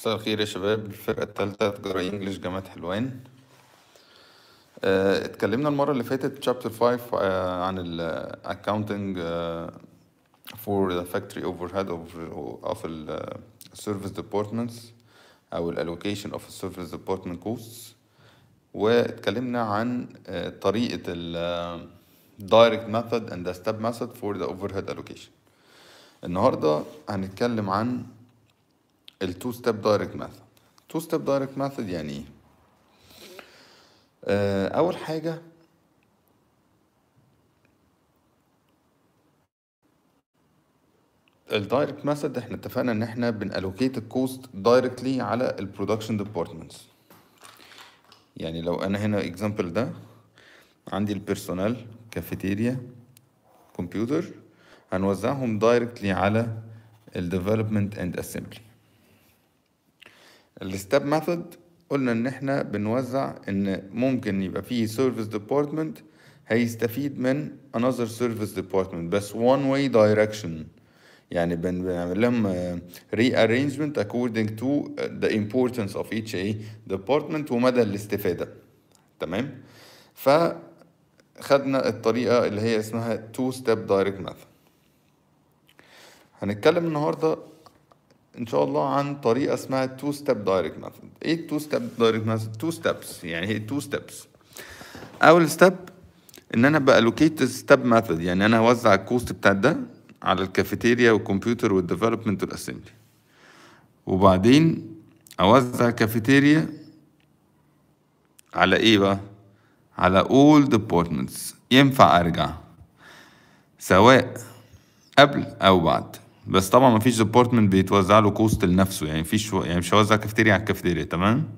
مساء الخير يا شباب الفرقة التالتة تجارة انجلش جامعة حلوان آه، اتكلمنا المرة اللي فاتت chapter 5 آه، عن ال accounting آه، for the factory overhead of, of ال service departments أو ال allocation of service department costs واتكلمنا عن آه، طريقة ال direct method and the step method for the overhead allocation النهاردة هنتكلم عن ال two step direct method two step direct method يعني ايه آه، اول حاجة الدايركت ميثود احنا اتفقنا ان احنا بنالوكيت الكوست دايركتلي على البرودكشن ديبارتمنتس يعني لو انا هنا اكزامبل ده عندي البيرسونال كافيتيريا كمبيوتر هنوزعهم دايركتلي على الديفلوبمنت اند اسمبلي الستاب ميثود قلنا ان احنا بنوزع ان ممكن يبقى فيه سيرفيس ديبارتمنت هيستفيد من another service department بس one way direction يعني بن- بنعمل لهم آه، rearrangement according to the importance of each a department ومدى الاستفادة تمام فخدنا الطريقة اللي هي اسمها two step direct method هنتكلم النهارده ان شاء الله عن طريقه اسمها تو ستيب دايركت ميثود ايه تو ستيب دايركت ميثود تو ستيبس يعني هي تو ستيبس اول ستيب ان انا بالوكيت ستيب ميثود يعني انا هوزع الكوست بتاع ده على الكافيتيريا والكمبيوتر والديفلوبمنت والاسمبلي وبعدين اوزع الكافيتيريا على ايه بقى على all departments ينفع ارجع سواء قبل او بعد بس طبعا ما فيش ديبارتمنت بيتوزع له كوست لنفسه يعني مفيش يعني مش هوزع كافيتيريا على الكافيتيريا تمام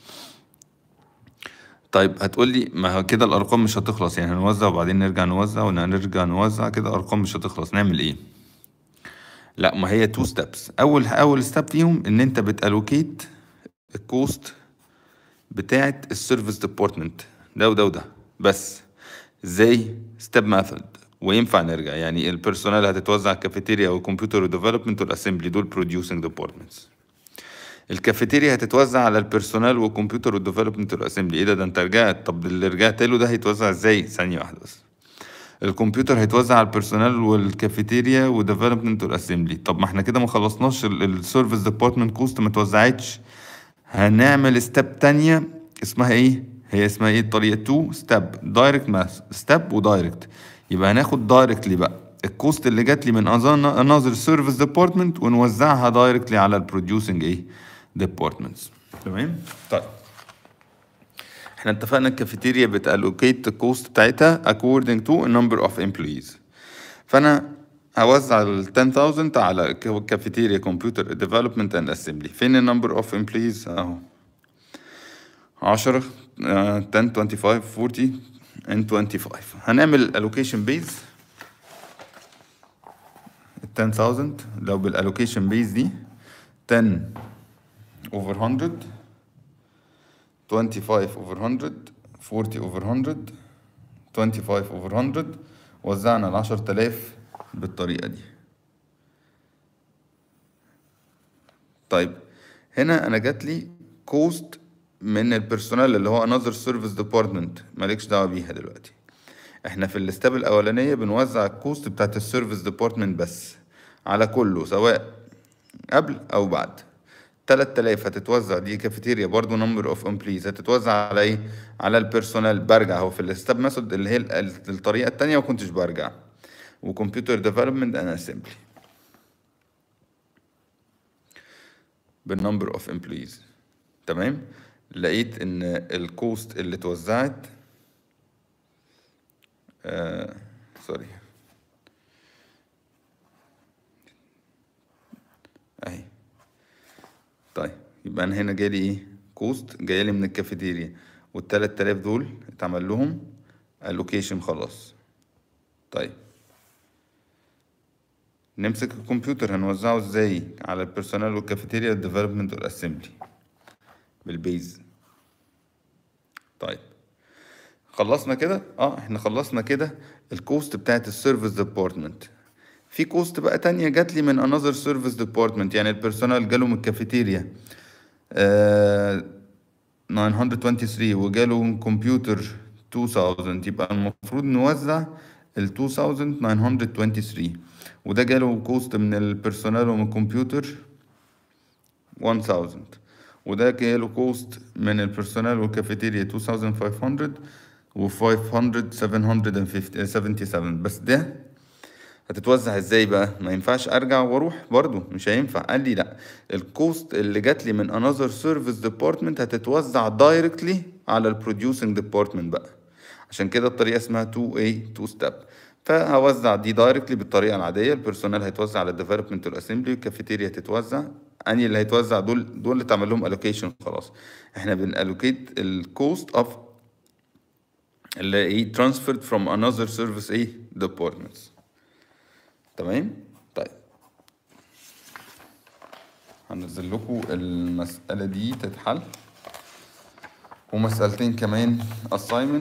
طيب هتقول لي ما هو كده الارقام مش هتخلص يعني هنوزع وبعدين نرجع نوزع ونرجع نوزع كده الارقام مش هتخلص نعمل ايه لا ما هي تو ستيبس اول اول ستيب فيهم ان انت بتالوكيت الكوست بتاعت السيرفيس ديبارتمنت ده وده وده بس ازاي ستيب ميثود وينفع نرجع يعني البيرسونال هتتوزع على الكافيتيريا والكمبيوتر والديفلوبمنت والاسمبلي دول بروديوسنج ديبارتمنتس الكافيتيريا هتتوزع على البيرسونال والكمبيوتر والديفلوبمنت والاسمبلي ايه ده ده انت رجعت طب اللي رجعت له ده هيتوزع ازاي ثانيه واحده بس الكمبيوتر هيتوزع على البيرسونال والكافيتيريا والديفلوبمنت والاسمبلي طب ما احنا كده ما خلصناش السيرفيس ديبارتمنت كوست ما اتوزعتش هنعمل ستيب تانية اسمها ايه هي اسمها ايه الطريقة 2 ستيب دايركت ماث ستيب ودايركت يبقى هناخد دايركتلي بقى الكوست اللي جات لي من انذر سيرفيس ديبارتمنت ونوزعها دايركتلي على البروديوسنج ايه ديبارتمنتس تمام طيب احنا اتفقنا الكافيتيريا بتالوكيت الكوست بتاعتها according to a number of employees فانا هوزع ال 10000 على الكافيتيريا كمبيوتر ديفلوبمنت اند اسمبلي فين النمبر اوف امبلويز اهو 10 آه، 10 25 40 and 25 هنعمل allocation base ال 10000 لو بالالوكيشن بيز دي 10 over 100 25 over 100 40 over 100 25 over 100 وزعنا ال 10000 بالطريقة دي طيب هنا انا جات لي كوست من البيرسونال اللي هو another service department مالكش دعوة بيها دلوقتي احنا في الاستاب الاولانية بنوزع الكوست بتاعت السيرفيس ديبارتمنت بس على كله سواء قبل او بعد 3000 هتتوزع دي كافيتيريا برضو نمبر اوف امبليز هتتوزع على ايه على البيرسونال برجع هو في الستاب ميثود اللي هي ال- ال- الطريقه التانية ما كنتش برجع وكمبيوتر ديفلوبمنت اند اسمبلي بالنمبر اوف امبلويز تمام لقيت ان الكوست اللي اتوزعت آه سوري اهي طيب يبقى انا هنا جالي ايه كوست جايلي من الكافيتيريا والتلات آلاف دول اتعمل لهم الوكيشن خلاص طيب نمسك الكمبيوتر هنوزعه ازاي على البيرسونال والكافيتيريا والديفلوبمنت والاسمبلي بالبيز طيب خلصنا كده اه احنا خلصنا كده الكوست بتاعت السيرفيس ديبارتمنت في كوست بقى تانية جات لي من انذر سيرفيس ديبارتمنت يعني البيرسونال جاله من الكافيتيريا آه 923 وجاله كمبيوتر 2000 يبقى المفروض نوزع ال 2923 وده جاله كوست من البيرسونال ومن الكمبيوتر 1000 وده جاله كوست من البيرسونال والكافيتيريا 2500 و 500 757 بس ده هتتوزع ازاي بقى ما ينفعش ارجع واروح برضو مش هينفع قال لي لا الكوست اللي جات لي من another service department هتتوزع directly على البروديوسنج ديبارتمنت بقى عشان كده الطريقه اسمها 2 a 2 step فهوزع دي دايركتلي بالطريقه العاديه البيرسونال هيتوزع على الديفلوبمنت والاسمبلي والكافيتيريا هتتوزع اني اللي هيتوزع دول دول اللي تعمل لهم الوكيشن خلاص احنا بنالوكيت الكوست اوف اللي ايه transferred from another service ايه departments تمام طيب هنزل لكم المسألة دي تتحل ومسألتين كمان assignment